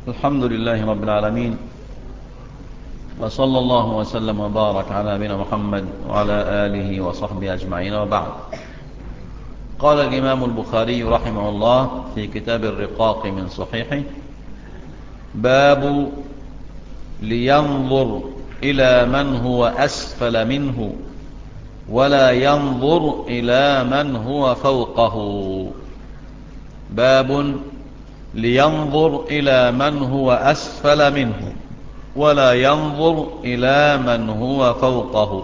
الحمد لله رب العالمين وصلى الله وسلم وبارك على نبينا محمد وعلى آله وصحبه أجمعين وبعد قال الإمام البخاري رحمه الله في كتاب الرقاق من صحيحه باب لينظر إلى من هو أسفل منه ولا ينظر إلى من هو فوقه باب لينظر إلى من هو أسفل منه ولا ينظر إلى من هو فوقه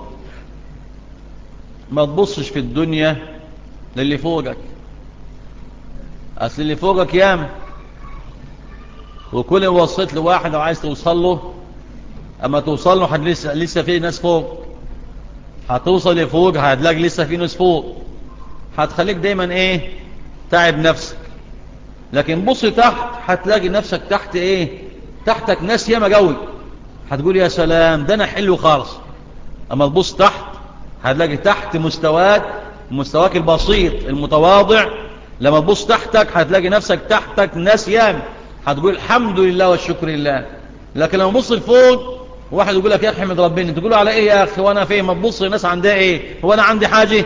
ما تبصش في الدنيا للي فوقك أصل اللي فوقك يام وكل وصيت لواحد وعايز توصل له أما توصل له لسه, لسه في ناس فوق هتوصل لفوق هتلاقي لسه في ناس فوق هتخليك دايما ايه تعب نفسك لكن بص تحت هتلاقي نفسك تحت ايه تحتك ناس ياما قوي هتقول يا سلام ده انا حلو خالص اما تبص تحت هتلاقي تحت مستواك مستواك البسيط المتواضع لما تبص تحتك هتلاقي نفسك تحتك ناس ياما هتقول الحمد لله والشكر لله لكن لما تبص لفوق واحد يقول لك يا اخي احمد ربنا تقول له على ايه يا اخي وانا فين ما تبص الناس عندها ايه هو انا عندي حاجه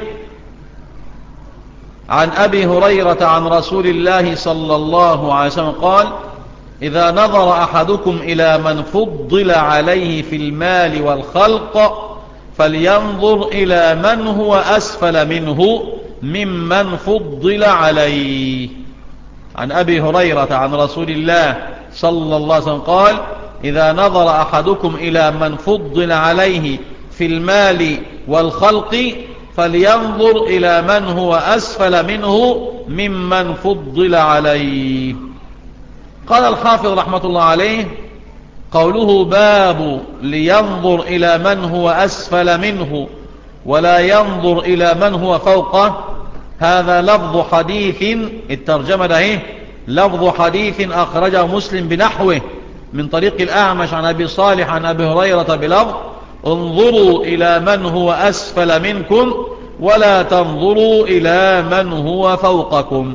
عن أبي هريرة عن رسول الله صلى الله عليه وسلم قال إذا نظر أحدكم إلى من فضل عليه في المال والخلق فلينظر إلى من هو أسفل منه ممن فضل عليه عن أبي هريرة عن رسول الله صلى الله عليه وسلم قال إذا نظر أحدكم إلى من فضل عليه في المال والخلق فلينظر إلى من هو أسفل منه ممن فضل عليه قال الحافظ رحمة الله عليه قوله باب لينظر إلى من هو أسفل منه ولا ينظر إلى من هو فوقه هذا لفظ حديث الترجمة ده لفظ حديث أخرجه مسلم بنحوه من طريق الأعمش عن أبي صالح عن أبي هريرة بلفظ انظروا إلى من هو أسفل منكم ولا تنظروا إلى من هو فوقكم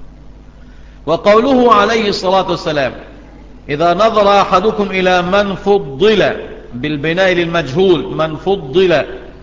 وقوله عليه الصلاة والسلام إذا نظر أحدكم إلى من فضل بالبناء للمجهول من فضل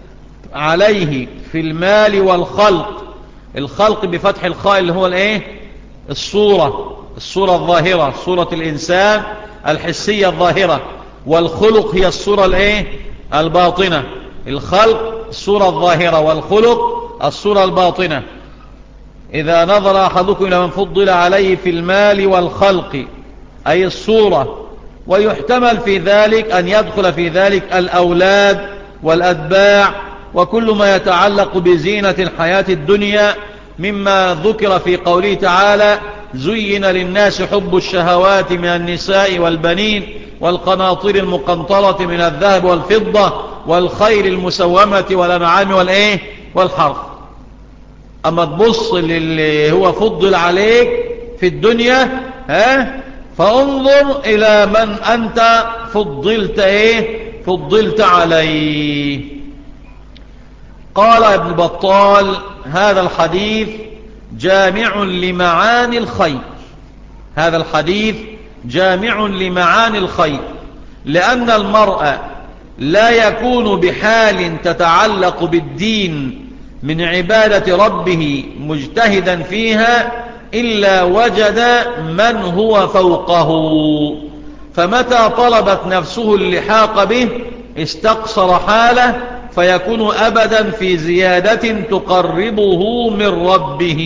عليه في المال والخلق الخلق بفتح الخاء اللي هو الايه الصورة الصورة الظاهرة صورة الإنسان الحسية الظاهرة والخلق هي الصورة الايه الباطنة الخلق الصورة الظاهرة والخلق الصورة الباطنة إذا نظر أحدكم إلى من فضل عليه في المال والخلق أي الصورة ويحتمل في ذلك أن يدخل في ذلك الأولاد والأتباع وكل ما يتعلق بزينة الحياة الدنيا مما ذكر في قوله تعالى زين للناس حب الشهوات من النساء والبنين والقناطير المقنطرة من الذهب والفضة والخير المسومة والأنعام والإيه والحرف أما تبص للي هو فضل عليك في الدنيا ها فانظر إلى من أنت فضلت إيه فضلت عليه قال ابن بطال هذا الحديث جامع لمعاني الخير هذا الحديث جامع لمعاني الخير لأن المرأة لا يكون بحال تتعلق بالدين من عبادة ربه مجتهدا فيها إلا وجد من هو فوقه فمتى طلبت نفسه اللحاق به استقصر حاله فيكون أبدا في زيادة تقربه من ربه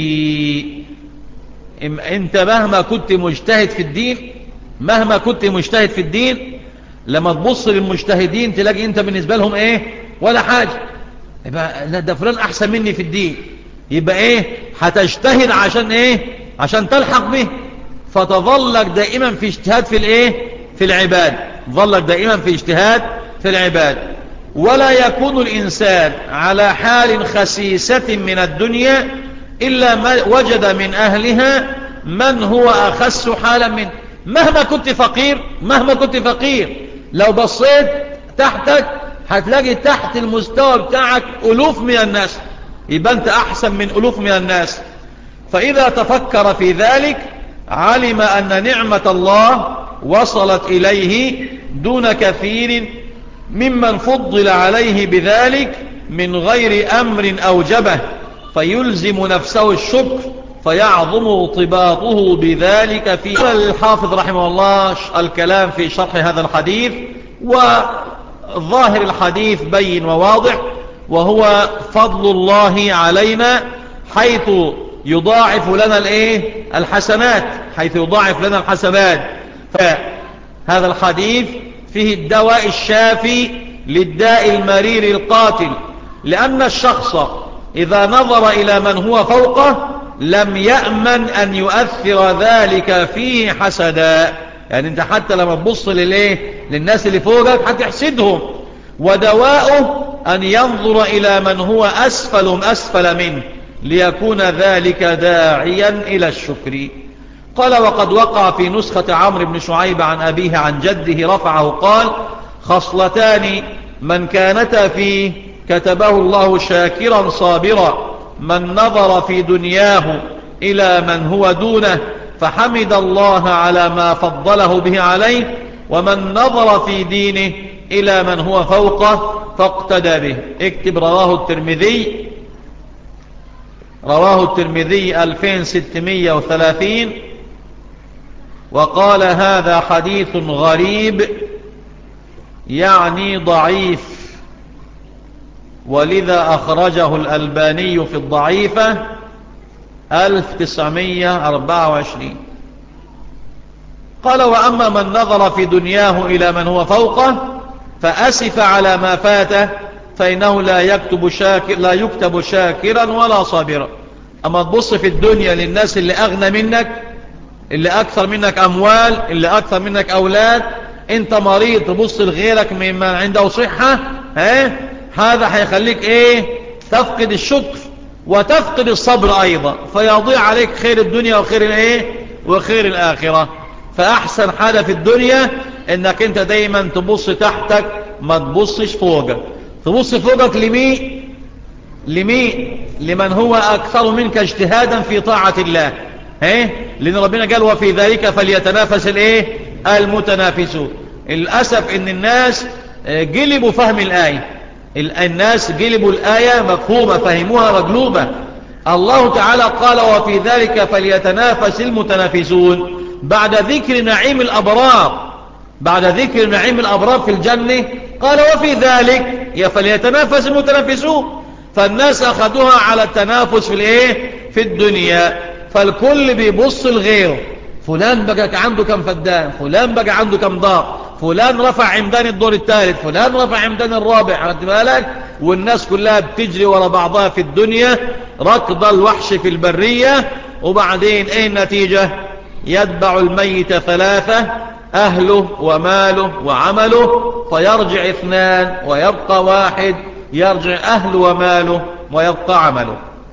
انت مهما كنت مجتهد في الدين مهما كنت مجتهد في الدين لما تبص للمجتهدين تلاقي انت بالنسبة لهم ايه ولا حاجة يبقى لا ده فلان احسن مني في الدين يبقى ايه هتجتهد عشان ايه عشان تلحق به فتظلك دائما في اجتهاد في الايه في العباد ظلك دائما في اجتهاد في العباد ولا يكون الإنسان على حال خسيسة من الدنيا إلا ما وجد من أهلها من هو أخس حالا منه مهما كنت فقير مهما كنت فقير لو بصيت تحتك هتلاقي تحت المستوى بتاعك ألوف من الناس يبقى أنت أحسن من ألوف من الناس فإذا تفكر في ذلك علم أن نعمة الله وصلت إليه دون كثير ممن فضل عليه بذلك من غير أمر أوجبه فيلزم نفسه الشكر فيعظم ارتباطه بذلك في الحافظ رحمه الله الكلام في شرح هذا الحديث وظاهر الحديث بين وواضح وهو فضل الله علينا حيث يضاعف لنا الايه الحسنات حيث يضاعف لنا الحسنات فهذا الحديث فيه الدواء الشافي للداء المرير القاتل لأن الشخص إذا نظر إلى من هو فوقه لم يأمن أن يؤثر ذلك فيه حسدا يعني انت حتى لما تبص لليه للناس اللي فوقك هتحسدهم ودواؤه أن ينظر إلى من هو أسفل أسفل منه ليكون ذلك داعيا إلى الشكر قال وقد وقع في نسخة عمرو بن شعيب عن أبيه عن جده رفعه قال خصلتان من كانتا فيه كتبه الله شاكرا صابرا من نظر في دنياه إلى من هو دونه فحمد الله على ما فضله به عليه ومن نظر في دينه إلى من هو فوقه فاقتدى به اكتب رواه الترمذي رواه الترمذي 2630 وقال هذا حديث غريب يعني ضعيف ولذا أخرجه الألباني في الضعيفة 1924 قال وأما من نظر في دنياه إلى من هو فوقه فأسف على ما فاته فإنه لا يكتب شاكر لا يكتب شاكرا ولا صابرا أما تبص في الدنيا للناس اللي أغنى منك اللي أكثر منك أموال اللي أكثر منك أولاد أنت مريض تبص لغيرك ممن عنده صحة ها هذا هيخليك إيه تفقد الشكر وتفقد الصبر أيضا فيضيع عليك خير الدنيا وخير الإيه وخير الآخرة فأحسن حاجة في الدنيا إنك أنت دايما تبص تحتك ما تبصش فوقك تبص فوقك لمين لمين لمن هو أكثر منك اجتهادا في طاعة الله ايه لأن ربنا قال وفي ذلك فليتنافس الايه المتنافسون للأسف ان الناس قلبوا فهم الآية الناس قلبوا الآية مفهومة فهموها مقلوبة الله تعالى قال وفي ذلك فليتنافس المتنافسون بعد ذكر نعيم الأبرار بعد ذكر نعيم الأبرار في الجنة قال وفي ذلك يا فليتنافس المتنافسون فالناس أخذوها على التنافس في الايه في الدنيا فالكل بيبص لغيره فلان بقى عنده كم فدان فلان بقى عنده كم دار فلان رفع عمدان الدور الثالث فلان رفع عمدان الرابع خدت بالك والناس كلها بتجري ورا بعضها في الدنيا ركض الوحش في البرية وبعدين ايه النتيجة يتبع الميت ثلاثة أهله وماله وعمله فيرجع اثنان ويبقى واحد يرجع أهله وماله ويبقى عمله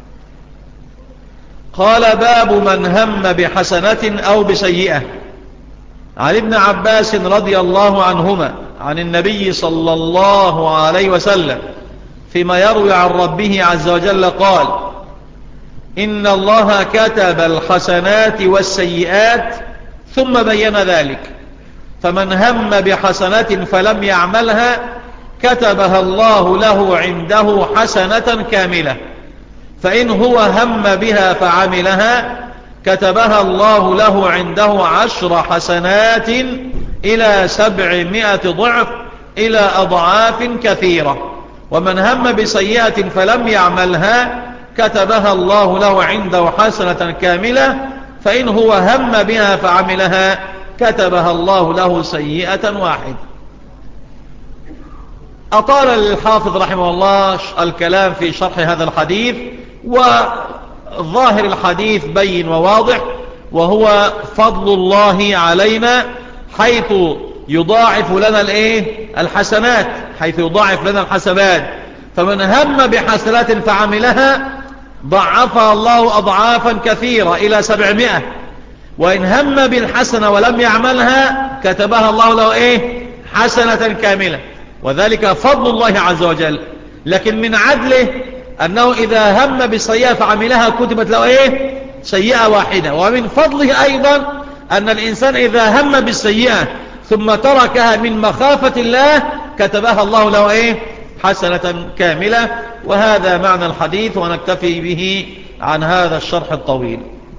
قال باب من هم بحسنة أو بسيئة عن ابن عباس رضي الله عنهما عن النبي صلى الله عليه وسلم فيما يروي عن ربه عز وجل قال إن الله كتب الحسنات والسيئات ثم بين ذلك فمن هم بحسنة فلم يعملها كتبها الله له عنده حسنة كاملة فإن هو هم بها فعملها كتبها الله له عنده عشر حسنات إلى سبعمائة ضعف إلى أضعاف كثيرة ومن هم بسيئة فلم يعملها كتبها الله له عنده حسنة كاملة فإن هو هم بها فعملها كتبها الله له سيئة واحدة أطال الحافظ رحمه الله الكلام في شرح هذا الحديث وظاهر الحديث بين وواضح وهو فضل الله علينا حيث يضاعف لنا الايه الحسنات حيث يضاعف لنا الحسنات فمن هم بحسنات فعملها ضعفها الله أضعافا كثيرة إلى سبعمائة وإن هم بالحسنة ولم يعملها كتبها الله له إيه حسنة كاملة وذلك فضل الله عز وجل لكن من عدله أنه إذا هم بسيئة فعملها كتبت له إيه سيئة واحدة ومن فضله أيضا أن الإنسان إذا هم بالسيئة ثم تركها من مخافة الله كتبها الله له إيه حسنة كاملة وهذا معنى الحديث ونكتفي به عن هذا الشرح الطويل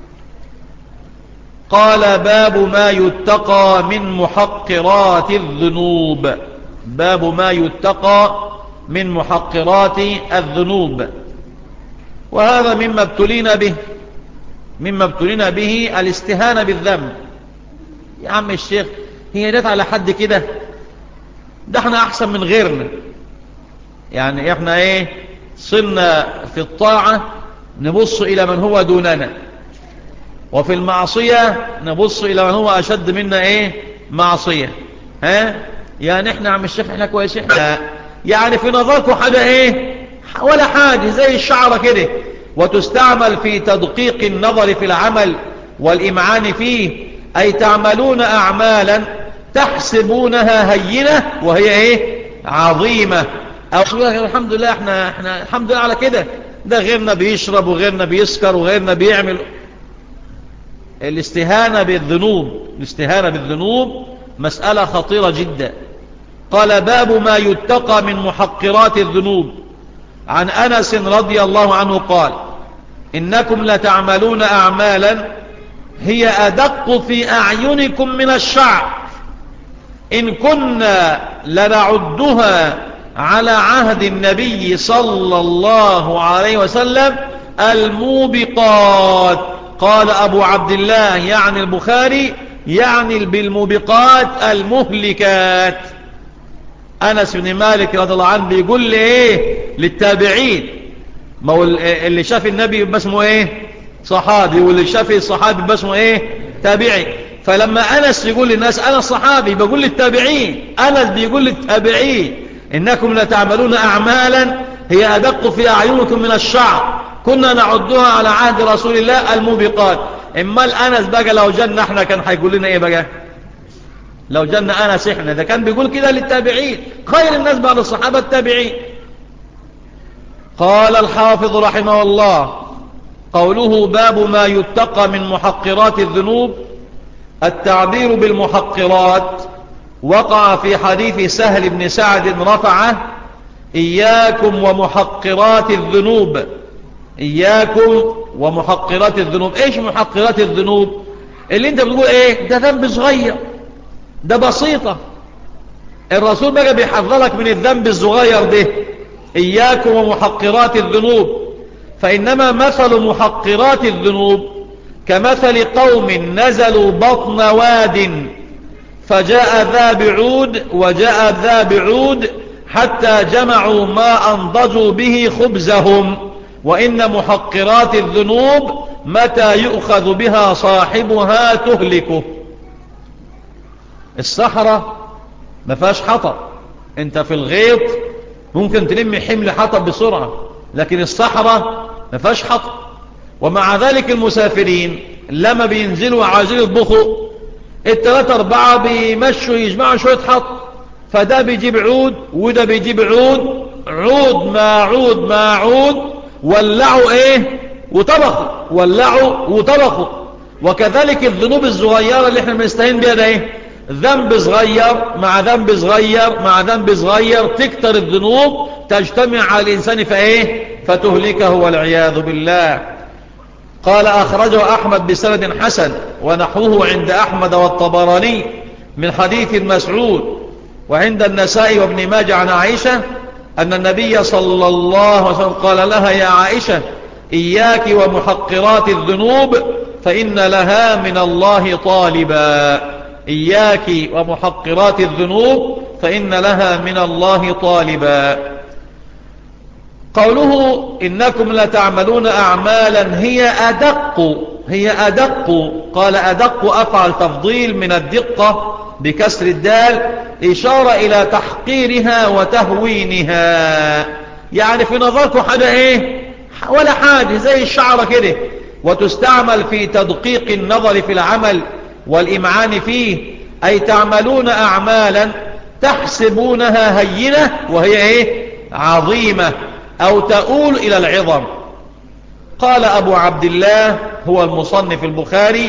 قال باب ما يتقى من محقرات الذنوب باب ما يتقى من محقرات الذنوب وهذا مما ابتلينا به مما ابتلينا به الاستهانة بالذنب يا عم الشيخ هي جت على حد كده ده احنا احسن من غيرنا يعني احنا ايه صرنا في الطاعة نبص الى من هو دوننا وفي المعصية نبص الى من هو اشد منا ايه معصية ها يعني احنا عم الشيخ احنا كويسين يعني في نظركم حاجة ايه ولا حاجة زي الشعر كده وتستعمل في تدقيق النظر في العمل والإمعان فيه أي تعملون أعمالا تحسبونها هينة وهي ايه عظيمة أو الحمد لله احنا, احنا الحمد لله على كده ده غيرنا بيشرب وغيرنا بيسكر وغيرنا بيعمل الاستهانة بالذنوب الاستهانة بالذنوب مسألة خطيرة جدا قال باب ما يتقى من محقرات الذنوب عن أنس رضي الله عنه قال إنكم لتعملون أعمالا هي أدق في أعينكم من الشعر إن كنا لنعدها على عهد النبي صلى الله عليه وسلم الموبقات قال أبو عبد الله يعني البخاري يعني بالموبقات المهلكات أنس بن مالك رضي الله عنه بيقول لي إيه للتابعين ما هو اللي شاف النبي يبقى اسمه إيه صحابي واللي شاف الصحابي يبقى اسمه إيه تابعي فلما أنس يقول للناس أنا صحابي بقول للتابعين أنس بيقول للتابعين إنكم لتعملون أعمالا هي أدق في أعينكم من الشعر كنا نعدها على عهد رسول الله الموبقات إما الأنس بقى لو جن احنا كان هيقول لنا إيه بقى لو جن أنس احنا ده كان بيقول كده للتابعين خير الناس بعد الصحابة التابعين قال الحافظ رحمه الله قوله باب ما يتقى من محقرات الذنوب التعبير بالمحقرات وقع في حديث سهل بن سعد رفعه إياكم ومحقرات الذنوب إياكم ومحقرات الذنوب إيش محقرات الذنوب اللي انت بتقول ايه ده ذنب صغير ده بسيطة الرسول بقى بيحذرك من الذنب الصغير ده إياكم ومحقرات الذنوب فإنما مثل محقرات الذنوب كمثل قوم نزلوا بطن واد فجاء ذا بعود وجاء ذا بعود حتى جمعوا ما أنضجوا به خبزهم وإن محقرات الذنوب متى يؤخذ بها صاحبها تهلكه الصحراء ما فيهاش حطب انت في الغيط ممكن تلم حمل حطب بسرعة لكن الصحراء ما فيهاش حطب ومع ذلك المسافرين لما بينزلوا عايزين يطبخوا الثلاثة أربعة بيمشوا يجمعوا شوية حطب فده بيجيب عود وده بيجيب عود عود مع عود مع عود ولعوا ايه وطبخوا ولعوا وطبخوا وكذلك الذنوب الصغيرة اللي احنا بنستهين بها ده ايه ذنب صغير مع ذنب صغير مع ذنب صغير تكتر الذنوب تجتمع على الإنسان فايه فتهلكه والعياذ بالله قال أخرجه أحمد بسند حسن ونحوه عند أحمد والطبراني من حديث مسعود وعند النساء وابن ماجه عن عائشة أن النبي صلى الله عليه وسلم قال لها يا عائشة إياك ومحقرات الذنوب فإن لها من الله طالبا إياك ومحقرات الذنوب فإن لها من الله طالبا قوله إنكم لتعملون أعمالا هي أدق هي أدق قال أدق أفعل تفضيل من الدقة بكسر الدال إشارة إلى تحقيرها وتهوينها يعني في نظركم حاجة إيه ولا حاجة زي الشعر كده وتستعمل في تدقيق النظر في العمل والإمعان فيه أي تعملون أعمالا تحسبونها هينة وهي إيه عظيمة أو تؤول إلى العظم قال أبو عبد الله هو المصنف البخاري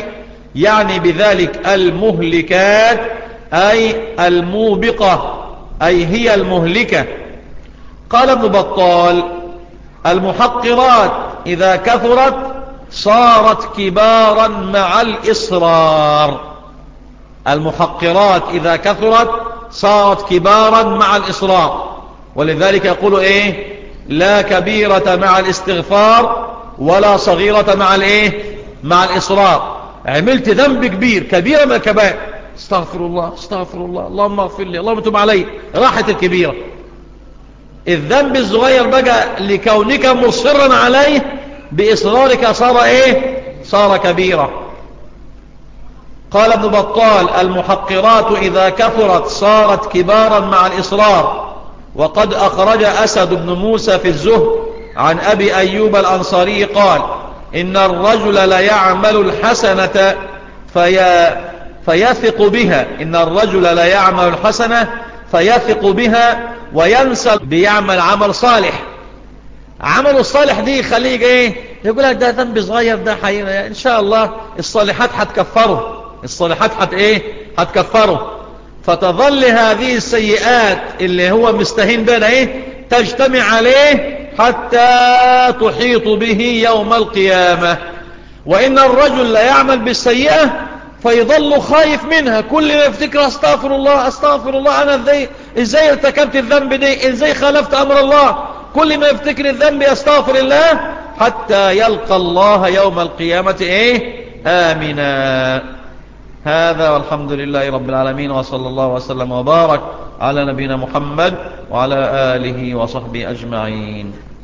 يعني بذلك المهلكات أي الموبقة أي هي المهلكة قال ابن بطال المحقرات إذا كثرت صارت كبارا مع الإصرار المحقرات إذا كثرت صارت كبارا مع الإصرار ولذلك يقول إيه لا كبيرة مع الاستغفار ولا صغيرة مع الإيه مع الإصرار عملت ذنب كبير كبيرة من الكبائر استغفر الله استغفر الله اللهم اغفر لي اللهم تب علي راحت الكبيرة الذنب الصغير بقى لكونك مصرا عليه بإصرارك صار إيه صار كبيرة قال ابن بطال المحقرات إذا كثرت صارت كبارا مع الإصرار وقد أخرج أسد بن موسى في الزهد عن أبي أيوب الأنصاري قال إن الرجل ليعمل الحسنة في فيثق بها إن الرجل ليعمل الحسنة فيثق بها وينسى بيعمل عمل صالح عمل الصالح دي يخليه ايه يقول لك ده ذنب صغير ده حقيقة ان شاء الله الصالحات هتكفره الصالحات هت ايه هتكفره فتظل هذه السيئات اللي هو مستهين بها ايه تجتمع عليه حتى تحيط به يوم القيامة وإن الرجل لا يعمل بالسيئة فيظل خايف منها كل ما يفتكر استغفر الله استغفر الله أنا ازاي ازاي ارتكبت الذنب دي ازاي خالفت أمر الله كل ما يفتكر الذنب يستغفر الله حتى يلقى الله يوم القيامة ايه آمنا هذا والحمد لله رب العالمين وصلى الله وسلم وبارك على نبينا محمد وعلى آله وصحبه أجمعين